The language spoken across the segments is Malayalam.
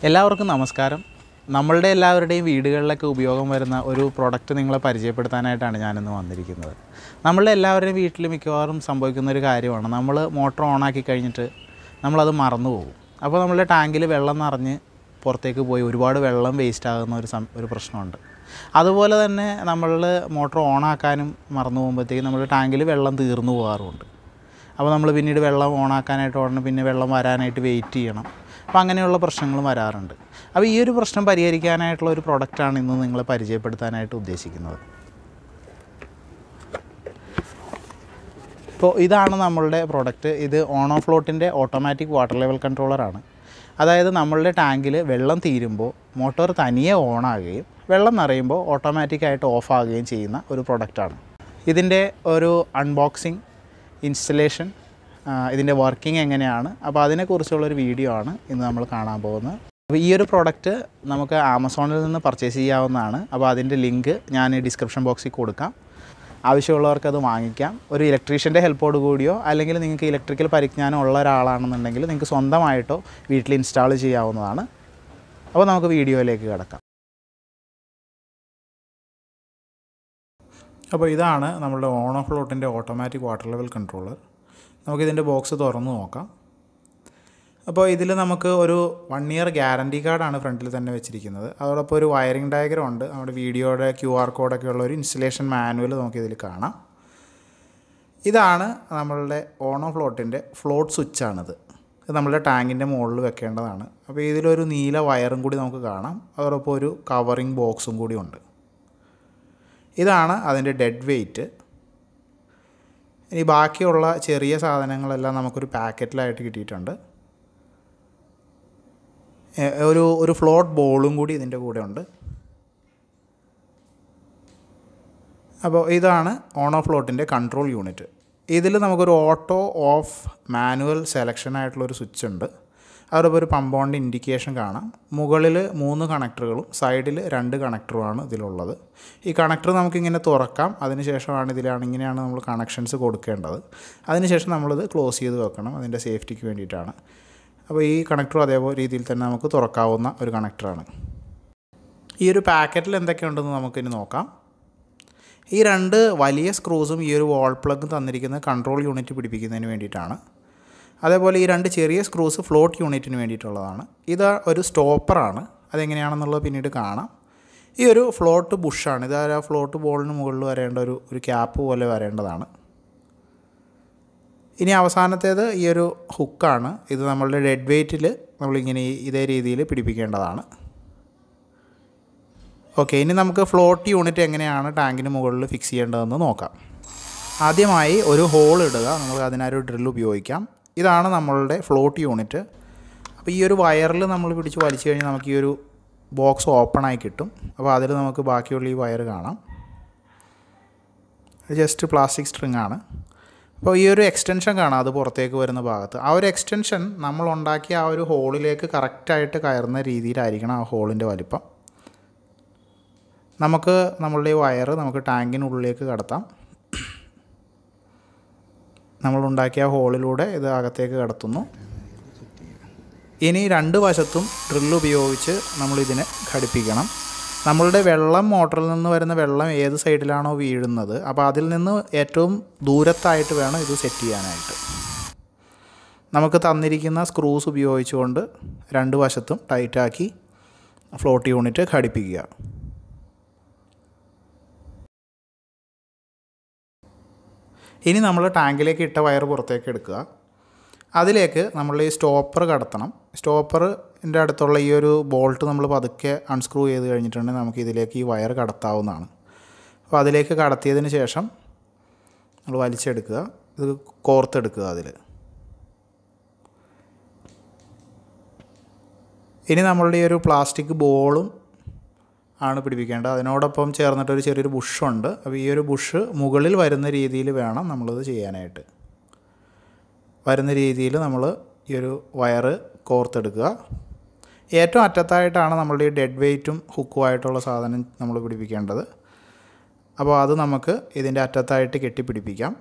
എല്ലാവർക്കും നമസ്കാരം നമ്മളുടെ എല്ലാവരുടെയും വീടുകളിലൊക്കെ ഉപയോഗം വരുന്ന ഒരു പ്രൊഡക്റ്റ് നിങ്ങളെ പരിചയപ്പെടുത്താനായിട്ടാണ് ഞാനിന്ന് വന്നിരിക്കുന്നത് നമ്മളുടെ എല്ലാവരുടെയും വീട്ടിൽ മിക്കവാറും സംഭവിക്കുന്ന ഒരു കാര്യമാണ് നമ്മൾ മോട്ടോർ ഓണാക്കി കഴിഞ്ഞിട്ട് നമ്മളത് മറന്നു പോകും അപ്പോൾ നമ്മളുടെ ടാങ്കിൽ വെള്ളം നിറഞ്ഞ് പുറത്തേക്ക് പോയി ഒരുപാട് വെള്ളം വേസ്റ്റ് ആകുന്ന ഒരു സം ഒരു പ്രശ്നമുണ്ട് അതുപോലെ തന്നെ നമ്മൾ മോട്ടോർ ഓണാക്കാനും മറന്നു പോകുമ്പോഴത്തേക്കും നമ്മുടെ ടാങ്കിൽ വെള്ളം തീർന്നു പോകാറുമുണ്ട് അപ്പോൾ നമ്മൾ പിന്നീട് വെള്ളം ഓണാക്കാനായിട്ട് ഉടനെ പിന്നെ വെള്ളം വരാനായിട്ട് വെയിറ്റ് ചെയ്യണം അപ്പോൾ അങ്ങനെയുള്ള പ്രശ്നങ്ങളും വരാറുണ്ട് അപ്പോൾ ഈ ഒരു പ്രശ്നം പരിഹരിക്കാനായിട്ടുള്ള ഒരു പ്രൊഡക്റ്റാണ് ഇന്ന് നിങ്ങളെ പരിചയപ്പെടുത്താനായിട്ട് ഉദ്ദേശിക്കുന്നത് ഇപ്പോൾ ഇതാണ് നമ്മളുടെ പ്രോഡക്റ്റ് ഇത് ഓണോ ഫ്ലോട്ടിൻ്റെ ഓട്ടോമാറ്റിക് വാട്ടർ ലെവൽ കൺട്രോളറാണ് അതായത് നമ്മളുടെ ടാങ്കിൽ വെള്ളം തീരുമ്പോൾ മോട്ടോർ തനിയെ ഓണാകുകയും വെള്ളം നിറയുമ്പോൾ ഓട്ടോമാറ്റിക്കായിട്ട് ഓഫ് ആകുകയും ചെയ്യുന്ന ഒരു പ്രൊഡക്റ്റാണ് ഇതിൻ്റെ ഒരു അൺബോക്സിങ് ഇൻസ്റ്റലേഷൻ ഇതിൻ്റെ വർക്കിംഗ് എങ്ങനെയാണ് അപ്പോൾ അതിനെക്കുറിച്ചുള്ളൊരു വീഡിയോ ആണ് ഇന്ന് നമ്മൾ കാണാൻ പോകുന്നത് അപ്പോൾ ഈ ഒരു പ്രോഡക്റ്റ് നമുക്ക് ആമസോണിൽ നിന്ന് പർച്ചേസ് ചെയ്യാവുന്നതാണ് അപ്പോൾ അതിൻ്റെ ലിങ്ക് ഞാൻ ഡിസ്ക്രിപ്ഷൻ ബോക്സിൽ കൊടുക്കാം ആവശ്യമുള്ളവർക്ക് അത് വാങ്ങിക്കാം ഒരു ഇലക്ട്രീഷ്യൻ്റെ ഹെൽപ്പോട് കൂടിയോ അല്ലെങ്കിൽ നിങ്ങൾക്ക് ഇലക്ട്രിക്കൽ പരിജ്ഞാനം ഉള്ള ഒരാളാണെന്നുണ്ടെങ്കിൽ നിങ്ങൾക്ക് സ്വന്തമായിട്ടോ വീട്ടിൽ ഇൻസ്റ്റാൾ ചെയ്യാവുന്നതാണ് അപ്പോൾ നമുക്ക് വീഡിയോയിലേക്ക് കിടക്കാം അപ്പോൾ ഇതാണ് നമ്മുടെ ഓണോ ഫ്ലോട്ടിൻ്റെ ഓട്ടോമാറ്റിക് വാട്ടർ ലെവൽ കൺട്രോളർ നമുക്കിതിൻ്റെ ബോക്സ് തുറന്ന് നോക്കാം അപ്പോൾ ഇതിൽ നമുക്ക് ഒരു വൺ ഇയർ ഗ്യാരണ്ടി കാർഡാണ് ഫ്രണ്ടിൽ തന്നെ വെച്ചിരിക്കുന്നത് അതോടൊപ്പം ഒരു വയറിംഗ് ഡയഗ്രം ഉണ്ട് നമ്മുടെ വീഡിയോയുടെ ക്യു ആർ കോഡൊക്കെ ഉള്ള ഒരു ഇൻസ്റ്റലേഷൻ മാനുവൽ നമുക്കിതിൽ കാണാം ഇതാണ് നമ്മളുടെ ഓണോ ഫ്ലോട്ടിൻ്റെ ഫ്ലോട്ട് സ്വിച്ചാണിത് ഇത് നമ്മളുടെ ടാങ്കിൻ്റെ മുകളിൽ വെക്കേണ്ടതാണ് അപ്പോൾ ഇതിലൊരു നീല വയറും കൂടി നമുക്ക് കാണാം അതോടൊപ്പം ഒരു കവറിങ് ബോക്സും കൂടി ഉണ്ട് ഇതാണ് അതിൻ്റെ ഡെഡ് വെയ്റ്റ് ഇനി ബാക്കിയുള്ള ചെറിയ സാധനങ്ങളെല്ലാം നമുക്കൊരു പാക്കറ്റിലായിട്ട് കിട്ടിയിട്ടുണ്ട് എ- ഒരു ഒരു ഫ്ലോട്ട് ബോളും കൂടി ഇതിൻ്റെ കൂടെ ഉണ്ട് അപ്പോൾ ഇതാണ് ഓണോ ഫ്ലോട്ടിൻ്റെ കൺട്രോൾ യൂണിറ്റ് ഇതിൽ നമുക്കൊരു ഓട്ടോ ഓഫ് മാനുവൽ സെലക്ഷൻ ആയിട്ടുള്ളൊരു സ്വിച്ച് ഉണ്ട് അതോടൊപ്പം ഒരു പമ്പോണ്ട് ഇൻഡിക്കേഷൻ കാണാം മുകളിൽ മൂന്ന് കണക്ടറുകളും സൈഡിൽ രണ്ട് കണക്ടറുമാണ് ഇതിലുള്ളത് ഈ കണക്ടർ നമുക്കിങ്ങനെ തുറക്കാം അതിനുശേഷമാണ് ഇതിലാണ് ഇങ്ങനെയാണ് നമ്മൾ കണക്ഷൻസ് കൊടുക്കേണ്ടത് അതിനുശേഷം നമ്മളിത് ക്ലോസ് ചെയ്ത് വെക്കണം അതിൻ്റെ സേഫ്റ്റിക്ക് വേണ്ടിയിട്ടാണ് അപ്പോൾ ഈ കണക്ടറും അതേപോലെ രീതിയിൽ തന്നെ നമുക്ക് തുറക്കാവുന്ന ഒരു കണക്ടറാണ് ഈ ഒരു പാക്കറ്റിൽ എന്തൊക്കെയുണ്ടെന്ന് നമുക്കിനി നോക്കാം ഈ രണ്ട് വലിയ സ്ക്രൂസും ഈ ഒരു വാൾ പ്ലഗും തന്നിരിക്കുന്നത് കൺട്രോൾ യൂണിറ്റ് പിടിപ്പിക്കുന്നതിന് വേണ്ടിയിട്ടാണ് അതേപോലെ ഈ രണ്ട് ചെറിയ സ്ക്രൂസ് ഫ്ലോട്ട് യൂണിറ്റിന് വേണ്ടിയിട്ടുള്ളതാണ് ഇത് ഒരു സ്റ്റോപ്പറാണ് അതെങ്ങനെയാണെന്നുള്ളത് പിന്നീട് കാണാം ഈ ഒരു ഫ്ലോട്ട് ബുഷാണ് ഇത് ആ ഫ്ലോട്ട് ബോളിന് മുകളിൽ വരേണ്ട ഒരു ഒരു ക്യാപ്പ് പോലെ വരേണ്ടതാണ് ഇനി അവസാനത്തേത് ഈ ഒരു ഹുക്കാണ് ഇത് നമ്മളുടെ ഡെഡ് വെയ്റ്റിൽ നമ്മളിങ്ങനെ ഈ ഇതേ രീതിയിൽ പിടിപ്പിക്കേണ്ടതാണ് ഓക്കെ ഇനി നമുക്ക് ഫ്ലോട്ട് യൂണിറ്റ് എങ്ങനെയാണ് ടാങ്കിന് മുകളിൽ ഫിക്സ് ചെയ്യേണ്ടതെന്ന് നോക്കാം ആദ്യമായി ഒരു ഹോൾ ഇടുക നമുക്ക് അതിനൊരു ഡ്രിൽ ഉപയോഗിക്കാം ഇതാണ് നമ്മളുടെ ഫ്ലോട്ട് യൂണിറ്റ് അപ്പോൾ ഈ ഒരു വയറിൽ നമ്മൾ പിടിച്ച് വലിച്ചു കഴിഞ്ഞാൽ നമുക്ക് ഈ ഒരു ബോക്സ് ഓപ്പൺ ആയി കിട്ടും അപ്പോൾ അതിൽ നമുക്ക് ബാക്കിയുള്ള ഈ വയർ കാണാം ഇത് ജസ്റ്റ് പ്ലാസ്റ്റിക് സ്ട്രിങ് ആണ് അപ്പോൾ ഈ ഒരു എക്സ്റ്റൻഷൻ കാണാം അത് പുറത്തേക്ക് വരുന്ന ഭാഗത്ത് ആ ഒരു എക്സ്റ്റൻഷൻ നമ്മൾ ഉണ്ടാക്കിയ ആ ഒരു ഹോളിലേക്ക് കറക്റ്റായിട്ട് കയറുന്ന രീതിയിലായിരിക്കണം ആ ഹോളിൻ്റെ വലിപ്പം നമുക്ക് നമ്മളുടെ ഈ വയർ നമുക്ക് ടാങ്കിനുള്ളിലേക്ക് കടത്താം നമ്മളുണ്ടാക്കിയ ഹോളിലൂടെ ഇത് അകത്തേക്ക് കടത്തുന്നു ഇനി രണ്ട് വശത്തും ഡ്രില്ല് ഉപയോഗിച്ച് നമ്മളിതിനെ ഘടിപ്പിക്കണം നമ്മളുടെ വെള്ളം മോട്ടറിൽ നിന്ന് വരുന്ന വെള്ളം ഏത് സൈഡിലാണോ വീഴുന്നത് അപ്പോൾ അതിൽ നിന്ന് ഏറ്റവും ദൂരത്തായിട്ട് വേണം ഇത് സെറ്റ് ചെയ്യാനായിട്ട് നമുക്ക് തന്നിരിക്കുന്ന സ്ക്രൂസ് ഉപയോഗിച്ചുകൊണ്ട് രണ്ട് വശത്തും ടൈറ്റാക്കി ഫ്ലോട്ട് യൂണിറ്റ് ഘടിപ്പിക്കുക ഇനി നമ്മൾ ടാങ്കിലേക്ക് ഇട്ട വയർ പുറത്തേക്ക് എടുക്കുക അതിലേക്ക് നമ്മൾ ഈ സ്റ്റോപ്പർ കടത്തണം സ്റ്റോപ്പറിൻ്റെ അടുത്തുള്ള ഈ ഒരു ബോൾട്ട് നമ്മൾ പതുക്കെ അൺസ്ക്രൂ ചെയ്ത് കഴിഞ്ഞിട്ടുണ്ടെങ്കിൽ നമുക്ക് ഇതിലേക്ക് ഈ വയർ കടത്താവുന്നതാണ് അപ്പോൾ അതിലേക്ക് കടത്തിയതിന് ശേഷം നമ്മൾ വലിച്ചെടുക്കുക ഇത് കോർത്തെടുക്കുക അതിൽ ഇനി നമ്മളുടെ ഈ ഒരു പ്ലാസ്റ്റിക് ബോളും ആണ് പിടിപ്പിക്കേണ്ടത് അതിനോടൊപ്പം ചേർന്നിട്ട് ഒരു ചെറിയൊരു ബുഷുണ്ട് അപ്പോൾ ഈ ഒരു ബുഷ് മുകളിൽ വരുന്ന രീതിയിൽ വേണം നമ്മളിത് ചെയ്യാനായിട്ട് വരുന്ന രീതിയിൽ നമ്മൾ ഈ ഒരു വയറ് കോർത്തെടുക്കുക ഏറ്റവും അറ്റത്തായിട്ടാണ് നമ്മളുടെ ഈ ഡെഡ് വെയ്റ്റും ഹുക്കുമായിട്ടുള്ള സാധനം നമ്മൾ പിടിപ്പിക്കേണ്ടത് അപ്പോൾ അത് നമുക്ക് ഇതിൻ്റെ അറ്റത്തായിട്ട് കെട്ടിപ്പിടിപ്പിക്കാം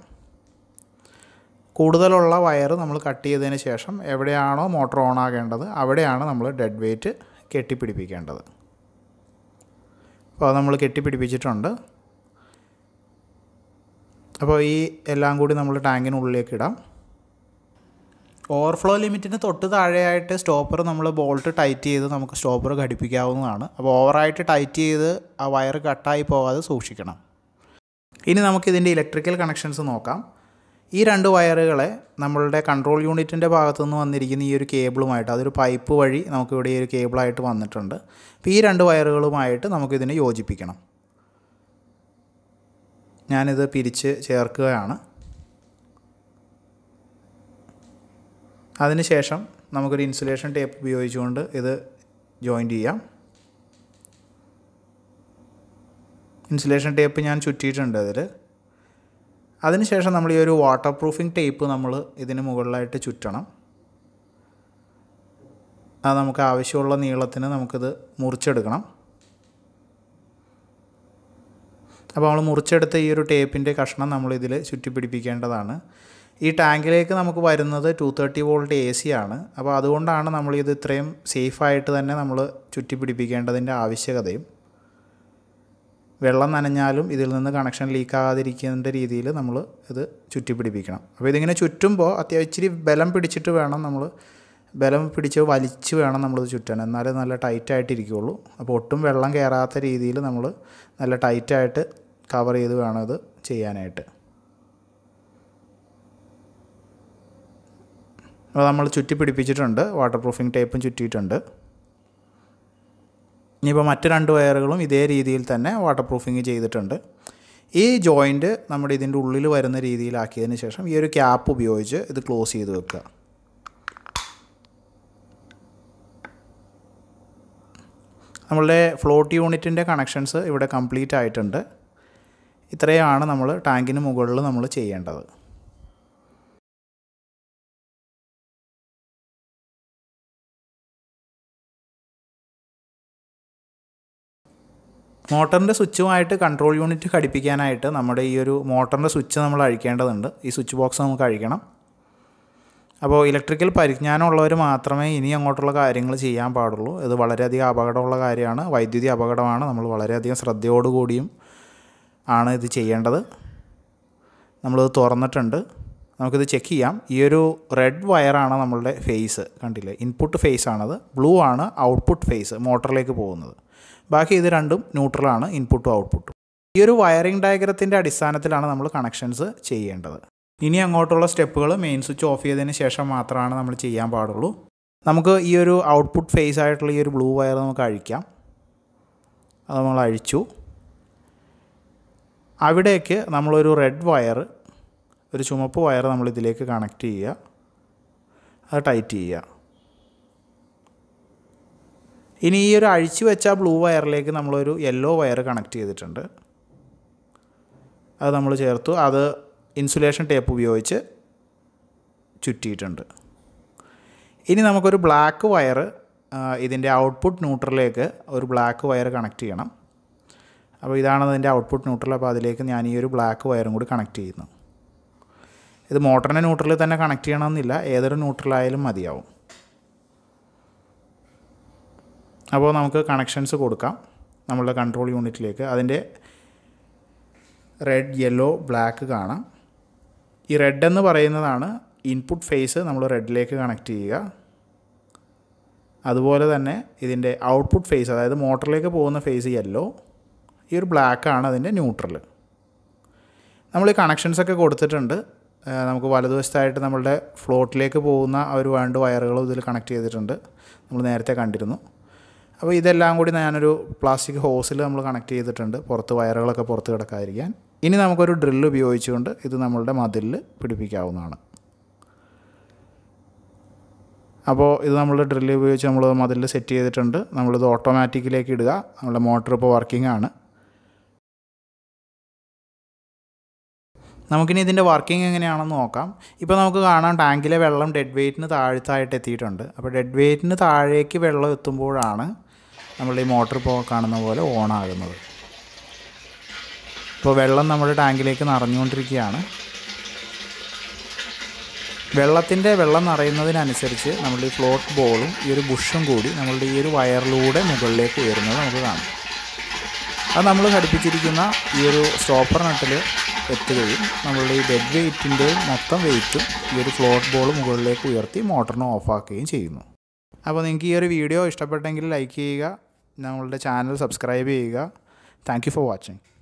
കൂടുതലുള്ള വയർ നമ്മൾ കട്ട് ചെയ്തതിന് ശേഷം എവിടെയാണോ മോട്ടോർ ഓൺ ആകേണ്ടത് അവിടെയാണ് നമ്മൾ ഡെഡ് വെയ്റ്റ് കെട്ടിപ്പിടിപ്പിക്കേണ്ടത് അപ്പോൾ അത് നമ്മൾ കെട്ടിപ്പിടിപ്പിച്ചിട്ടുണ്ട് അപ്പോൾ ഈ എല്ലാം കൂടി നമ്മൾ ടാങ്കിനുള്ളിലേക്ക് ഇടാം ഓവർഫ്ലോ ലിമിറ്റിന് തൊട്ട് താഴെയായിട്ട് സ്റ്റോപ്പർ നമ്മൾ ബോൾട്ട് ടൈറ്റ് ചെയ്ത് നമുക്ക് സ്റ്റോപ്പർ ഘടിപ്പിക്കാവുന്നതാണ് അപ്പോൾ ഓവറായിട്ട് ടൈറ്റ് ചെയ്ത് ആ വയർ കട്ടായി പോകാതെ സൂക്ഷിക്കണം ഇനി നമുക്കിതിൻ്റെ ഇലക്ട്രിക്കൽ കണക്ഷൻസ് നോക്കാം ഈ രണ്ട് വയറുകളെ നമ്മളുടെ കൺട്രോൾ യൂണിറ്റിൻ്റെ ഭാഗത്തു നിന്ന് വന്നിരിക്കുന്ന ഈ ഒരു കേബിളുമായിട്ട് അതൊരു പൈപ്പ് വഴി നമുക്കിവിടെ ഈ ഒരു കേബിളായിട്ട് വന്നിട്ടുണ്ട് അപ്പോൾ ഈ രണ്ട് വയറുകളുമായിട്ട് നമുക്കിതിനെ യോജിപ്പിക്കണം ഞാനിത് പിരിച്ച് ചേർക്കുകയാണ് അതിനുശേഷം നമുക്കൊരു ഇൻസുലേഷൻ ടേപ്പ് ഉപയോഗിച്ചുകൊണ്ട് ഇത് ജോയിൻറ്റ് ചെയ്യാം ഇൻസുലേഷൻ ടേപ്പ് ഞാൻ ചുറ്റിയിട്ടുണ്ട് അതിൽ അതിനുശേഷം നമ്മൾ ഈ ഒരു വാട്ടർ പ്രൂഫിംഗ് ടേപ്പ് നമ്മൾ ഇതിന് മുകളിലായിട്ട് ചുറ്റണം അത് നമുക്ക് ആവശ്യമുള്ള നീളത്തിന് നമുക്കിത് മുറിച്ചെടുക്കണം അപ്പോൾ നമ്മൾ മുറിച്ചെടുത്ത ഈ ഒരു ടേപ്പിൻ്റെ കഷ്ണം നമ്മൾ ഇതിൽ ചുറ്റിപ്പിടിപ്പിക്കേണ്ടതാണ് ഈ ടാങ്കിലേക്ക് നമുക്ക് വരുന്നത് two thirty volt A C ആണ് അപ്പോൾ അതുകൊണ്ടാണ് നമ്മളിത് ഇത്രയും സേഫായിട്ട് തന്നെ നമ്മൾ ചുറ്റിപ്പിടിപ്പിക്കേണ്ടതിൻ്റെ ആവശ്യകതയും വെള്ളം നനഞ്ഞാലും ഇതിൽ നിന്ന് കണക്ഷൻ ലീക്കാകാതിരിക്കേണ്ട രീതിയിൽ നമ്മൾ ഇത് ചുറ്റിപ്പിടിപ്പിക്കണം അപ്പോൾ ഇതിങ്ങനെ ചുറ്റുമ്പോൾ അത്യാവശ്യം ഇച്ചിരി ബലം പിടിച്ചിട്ട് വേണം നമ്മൾ ബലം പിടിച്ച് വലിച്ച് വേണം നമ്മളിത് ചുറ്റാൻ എന്നാലേ നല്ല ടൈറ്റായിട്ടിരിക്കുകയുള്ളൂ അപ്പോൾ ഒട്ടും വെള്ളം കയറാത്ത രീതിയിൽ നമ്മൾ നല്ല ടൈറ്റായിട്ട് കവർ ചെയ്ത് വേണം ഇത് ചെയ്യാനായിട്ട് അപ്പോൾ നമ്മൾ ചുറ്റി പിടിപ്പിച്ചിട്ടുണ്ട് വാട്ടർ പ്രൂഫിംഗ് ടേപ്പും ചുറ്റിയിട്ടുണ്ട് ഇനിയിപ്പോൾ മറ്റ് രണ്ട് വയറുകളും ഇതേ രീതിയിൽ തന്നെ വാട്ടർ പ്രൂഫിങ് ചെയ്തിട്ടുണ്ട് ഈ ജോയിൻറ്റ് നമ്മുടെ ഇതിൻ്റെ ഉള്ളിൽ വരുന്ന രീതിയിലാക്കിയതിന് ശേഷം ഈ ഒരു ക്യാപ്പ് ഉപയോഗിച്ച് ഇത് ക്ലോസ് ചെയ്ത് വെക്കുക നമ്മളുടെ ഫ്ലോട്ട് യൂണിറ്റിൻ്റെ കണക്ഷൻസ് ഇവിടെ കംപ്ലീറ്റ് ആയിട്ടുണ്ട് ഇത്രയാണ് നമ്മൾ ടാങ്കിന് മുകളിൽ നമ്മൾ ചെയ്യേണ്ടത് മോട്ടറിൻ്റെ സ്വിച്ചുമായിട്ട് കൺട്രോൾ യൂണിറ്റ് ഘടിപ്പിക്കാനായിട്ട് നമ്മുടെ ഈ ഒരു മോട്ടറിൻ്റെ സ്വിച്ച് നമ്മൾ അഴിക്കേണ്ടതുണ്ട് ഈ സ്വിച്ച് ബോക്സ് നമുക്ക് അഴിക്കണം അപ്പോൾ ഇലക്ട്രിക്കൽ പരിജ്ഞാനമുള്ളവർ മാത്രമേ ഇനി അങ്ങോട്ടുള്ള കാര്യങ്ങൾ ചെയ്യാൻ പാടുള്ളൂ ഇത് വളരെയധികം അപകടമുള്ള കാര്യമാണ് വൈദ്യുതി അപകടമാണ് നമ്മൾ വളരെയധികം ശ്രദ്ധയോടുകൂടിയും ആണ് ഇത് ചെയ്യേണ്ടത് നമ്മളിത് തുറന്നിട്ടുണ്ട് നമുക്കിത് ചെക്ക് ചെയ്യാം ഈ ഒരു റെഡ് വയറാണ് നമ്മളുടെ ഫേസ് കണ്ടില്ലേ ഇൻപുട്ട് ഫേസ് ആണത് ബ്ലൂ ആണ് ഔട്ട്പുട്ട് ഫേസ് മോട്ടറിലേക്ക് പോകുന്നത് ബാക്കി ഇത് രണ്ടും ന്യൂട്രലാണ് ഇൻപുട്ടും ഔട്ട്പുട്ടും ഈ ഒരു വയറിംഗ് ഡയഗ്രത്തിൻ്റെ അടിസ്ഥാനത്തിലാണ് നമ്മൾ കണക്ഷൻസ് ചെയ്യേണ്ടത് ഇനി അങ്ങോട്ടുള്ള സ്റ്റെപ്പുകൾ മെയിൻ സ്വിച്ച് ഓഫ് ചെയ്തതിന് ശേഷം മാത്രമാണ് നമ്മൾ ചെയ്യാൻ പാടുള്ളൂ നമുക്ക് ഈ ഒരു ഔട്ട്പുട്ട് ഫേസ് ആയിട്ടുള്ള ഈ ഒരു ബ്ലൂ വയർ നമുക്ക് അഴിക്കാം അത് നമ്മൾ അഴിച്ചു അവിടേക്ക് നമ്മളൊരു റെഡ് വയർ ഒരു ചുമപ്പ് വയർ നമ്മൾ ഇതിലേക്ക് കണക്ട് ചെയ്യുക അത് ടൈറ്റ് ചെയ്യുക ഇനി ഈ ഒരു അഴിച്ചു വെച്ച ബ്ലൂ വയറിലേക്ക് നമ്മളൊരു യെല്ലോ വയർ കണക്ട് ചെയ്തിട്ടുണ്ട് അത് നമ്മൾ ചേർത്തു അത് ഇൻസുലേഷൻ ടേപ്പ് ഉപയോഗിച്ച് ചുറ്റിയിട്ടുണ്ട് ഇനി നമുക്കൊരു ബ്ലാക്ക് വയർ ഇതിൻ്റെ ഔട്ട്പുട്ട് ന്യൂട്രലിലേക്ക് ഒരു ബ്ലാക്ക് വയർ കണക്ട് ചെയ്യണം അപ്പോൾ ഇതാണ് അതിൻ്റെ ഔട്ട്പുട്ട് ന്യൂട്രൽ അപ്പോൾ അതിലേക്ക് ഞാൻ ഈ ഒരു ബ്ലാക്ക് വയറും കൂടി കണക്ട് ചെയ്യുന്നു ഇത് മോട്ടറിൻ്റെ ന്യൂട്രലിൽ തന്നെ കണക്ട് ചെയ്യണമെന്നില്ല ഏതൊരു ന്യൂട്രലായാലും മതിയാവും അപ്പോൾ നമുക്ക് കണക്ഷൻസ് കൊടുക്കാം നമ്മളുടെ കൺട്രോൾ യൂണിറ്റിലേക്ക് അതിൻ്റെ റെഡ് യെല്ലോ ബ്ലാക്ക് കാണാം ഈ റെഡ് എന്ന് പറയുന്നതാണ് ഇൻപുട്ട് ഫേസ് നമ്മൾ റെഡിലേക്ക് കണക്ട് ചെയ്യുക അതുപോലെ തന്നെ ഇതിൻ്റെ ഔട്ട്പുട്ട് ഫേസ് അതായത് മോട്ടറിലേക്ക് പോകുന്ന ഫേസ് യെല്ലോ ഈ ഒരു ബ്ലാക്കാണ് അതിൻ്റെ ന്യൂട്രൽ നമ്മൾ ഈ കണക്ഷൻസൊക്കെ കൊടുത്തിട്ടുണ്ട് നമുക്ക് വലതുവശത്തായിട്ട് നമ്മളുടെ ഫ്ലോട്ടിലേക്ക് പോകുന്ന ആ ഒരു രണ്ട് വയറുകളും ഇതിൽ കണക്ട് ചെയ്തിട്ടുണ്ട് നമ്മൾ നേരത്തെ കണ്ടിരുന്നു അപ്പോൾ ഇതെല്ലാം കൂടി ഞാനൊരു പ്ലാസ്റ്റിക് ഹോസിൽ നമ്മൾ കണക്ട് ചെയ്തിട്ടുണ്ട് പുറത്ത് വയറുകളൊക്കെ പുറത്ത് കിടക്കാതിരിക്കാൻ ഇനി നമുക്കൊരു ഡ്രില്ല് ഉപയോഗിച്ചുകൊണ്ട് ഇത് നമ്മളുടെ മതിലിൽ പിടിപ്പിക്കാവുന്നതാണ് അപ്പോൾ ഇത് നമ്മൾ ഡ്രില്ല് ഉപയോഗിച്ച് നമ്മൾ മതിലിൽ സെറ്റ് ചെയ്തിട്ടുണ്ട് നമ്മളിത് ഓട്ടോമാറ്റിക്കിലേക്ക് ഇടുക നമ്മുടെ മോട്ടർ ഇപ്പോൾ വർക്കിംഗ് ആണ് നമുക്കിനി ഇതിൻ്റെ വർക്കിംഗ് എങ്ങനെയാണെന്ന് നോക്കാം ഇപ്പോൾ നമുക്ക് കാണാം ടാങ്കിലെ വെള്ളം ഡെഡ് വെയ്റ്റിന് താഴത്തായിട്ട് എത്തിയിട്ടുണ്ട് അപ്പോൾ ഡെഡ് വെയ്റ്റിന് താഴേക്ക് വെള്ളം എത്തുമ്പോഴാണ് നമ്മൾ ഈ മോട്ടർ ഇപ്പോൾ കാണുന്ന പോലെ ഓൺ ആകുന്നത് ഇപ്പോൾ വെള്ളം നമ്മുടെ ടാങ്കിലേക്ക് നിറഞ്ഞുകൊണ്ടിരിക്കുകയാണ് വെള്ളത്തിൻ്റെ വെള്ളം നിറയുന്നതിനനുസരിച്ച് നമ്മുടെ ഈ ഫ്ലോട്ട് ബോളും ഈ ഒരു ബുഷും കൂടി നമ്മളുടെ ഈ ഒരു വയറിലൂടെ മുകളിലേക്ക് ഉയരുന്നത് നമുക്ക് കാണാം അത് നമ്മൾ ഘടിപ്പിച്ചിരിക്കുന്ന ഈ ഒരു സ്റ്റോപ്പർ നട്ടിൽ എത്തുകയും നമ്മളുടെ ഈ ഡെഡ് വെയ്റ്റിൻ്റെ മൊത്തം വെയ്റ്റും ഈ ഒരു ഫ്ലോട്ട് ബോൾ മുകളിലേക്ക് ഉയർത്തി മോട്ടറിനെ ഓഫാക്കുകയും ചെയ്യുന്നു അപ്പോൾ നിങ്ങൾക്ക് ഈ ഒരു വീഡിയോ ഇഷ്ടപ്പെട്ടെങ്കിൽ ലൈക്ക് ചെയ്യുക നമ്മളുടെ ചാനൽ സബ്സ്ക്രൈബ് ചെയ്യുക താങ്ക് യു ഫോർ വാച്ചിങ്